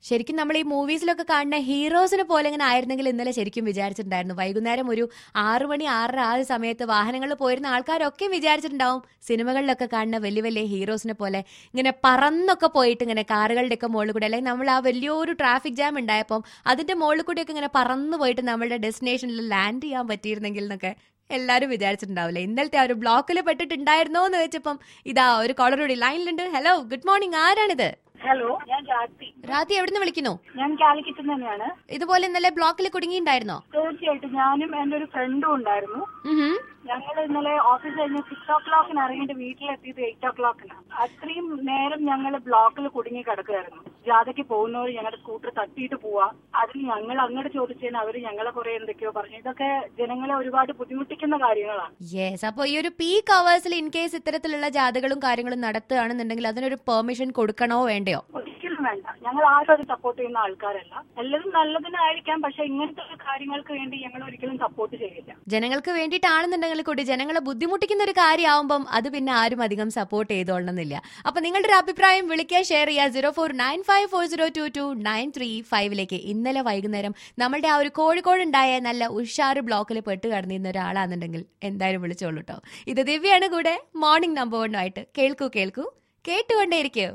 ശരിക്കും നമ്മൾ ഈ മൂവീസിലൊക്കെ കാണുന്ന ഹീറോസിനെ പോലെ ഇങ്ങനെ ആയിരുന്നെങ്കിൽ ഇന്നലെ ശരിക്കും വിചാരിച്ചിട്ടുണ്ടായിരുന്നു വൈകുന്നേരം ഒരു ആറു മണി ആറര ആ ഒരു സമയത്ത് വാഹനങ്ങളിൽ പോയിരുന്ന ആൾക്കാരൊക്കെ വിചാരിച്ചിട്ടുണ്ടാവും സിനിമകളിലൊക്കെ കാണുന്ന വലിയ വലിയ ഹീറോസിനെ പോലെ ഇങ്ങനെ പറന്നൊക്കെ പോയിട്ട് ഇങ്ങനെ കാറുകളുടെ ഒക്കെ മുകളിൽ കൂടെ അല്ലെങ്കിൽ നമ്മൾ ആ വലിയൊരു ട്രാഫിക് ജാം ഉണ്ടായപ്പം അതിന്റെ മുകളിൽ കൂടിയൊക്കെ ഇങ്ങനെ പറന്നു പോയിട്ട് നമ്മളുടെ ഡെസ്റ്റിനേഷനിൽ ലാൻഡ് ചെയ്യാൻ പറ്റിയിരുന്നെങ്കിൽ എന്നൊക്കെ എല്ലാവരും വിചാരിച്ചിട്ടുണ്ടാവില്ലേ ഇന്നലത്തെ ആ ഒരു ബ്ലോക്കിൽ പെട്ടിട്ടുണ്ടായിരുന്നോ എന്ന് വെച്ചപ്പം ഇതാ ഒരു കോളറോടി ലൈനിലുണ്ട് ഹലോ ഗുഡ് മോർണിംഗ് ആരാണിത് ഹലോ ഞാൻ രാത്രി രാത്രി എവിടുന്ന് വിളിക്കുന്നു ഞാൻ കാലിക്കറ്റ് തന്നെയാണ് ഇതുപോലെ ഇന്നലെ ബ്ലോക്കിൽ കുടുങ്ങിയിട്ടുണ്ടായിരുന്നോ തീർച്ചയായിട്ടും ഞാനും എന്റെ ഒരു ഫ്രണ്ടും ഉണ്ടായിരുന്നു ഉഹും. ഞങ്ങൾ ഇന്നലെ ഓഫീസ് കഴിഞ്ഞ് സിക്സ് ഓ ക്ലോക്കിന് ഇറങ്ങിയിട്ട് വീട്ടിലെത്തിയത് എയ്റ്റ് ഓ ക്ലോക്കിനാണ് അത്രയും നേരം ഞങ്ങൾ ബ്ലോക്കിൽ കുടുങ്ങി കിടക്കുകയായിരുന്നു ജാഥയ്ക്ക് പോകുന്നവർ ഞങ്ങളുടെ സ്കൂട്ടർ തട്ടിയിട്ട് പോവാ അതിന് ഞങ്ങൾ അങ്ങോട്ട് ചോദിച്ചതിന് അവർ ഞങ്ങളെ കുറെ എന്തൊക്കെയോ പറഞ്ഞു ഇതൊക്കെ ജനങ്ങളെ ഒരുപാട് ബുദ്ധിമുട്ടിക്കുന്ന കാര്യങ്ങളാണ് യെസ് അപ്പോൾ ഈ ഒരു പീക്ക് അവേഴ്സിൽ ഇൻ കേസ് ഇത്തരത്തിലുള്ള ജാഥകളും കാര്യങ്ങളും നടത്തുകയാണെന്നുണ്ടെങ്കിൽ അതിനൊരു പെർമിഷൻ കൊടുക്കണോ വേണ്ടയോ ഒരിക്കലും വേണ്ട ഞങ്ങൾ ആരും അത് സപ്പോർട്ട് ചെയ്യുന്ന ആൾക്കാരല്ല എല്ലാവരും നല്ലതിനായിരിക്കാം പക്ഷെ ഇങ്ങനത്തെ ഒരു കാര്യങ്ങൾക്ക് വേണ്ടി ഞങ്ങൾ ഒരിക്കലും സപ്പോർട്ട് ചെയ്യില്ല ജനങ്ങൾക്ക് വേണ്ടിയിട്ടാണെന്നുണ്ടെങ്കിൽ കൂടി ജനങ്ങളെ ബുദ്ധിമുട്ടിക്കുന്ന ഒരു കാര്യമാവുമ്പം അത് പിന്നെ ആരും അധികം സപ്പോർട്ട് ചെയ്തോളണമെന്നില്ല അപ്പൊ നിങ്ങളുടെ ഒരു അഭിപ്രായം വിളിക്കുക ഷെയർ ചെയ്യുക zero four nine five four zero two two nine three ഫൈവിലേക്ക് ഇന്നലെ വൈകുന്നേരം നമ്മളുടെ ആ ഒരു കോഴിക്കോട് ഉണ്ടായ നല്ല ഉഷാറ് ബ്ലോക്കിൽ പെട്ട് കടന്നിരുന്ന ഒരാളാണെന്നുണ്ടെങ്കിൽ എന്തായാലും വിളിച്ചോളൂ കേട്ടോ ഇത് ദിവ്യാണ് കൂടെ മോർണിംഗ് നമ്പർ വണ്ണുമായിട്ട് കേൾക്കൂ കേൾക്കൂ കേട്ടുകൊണ്ടേയിരിക്കൂ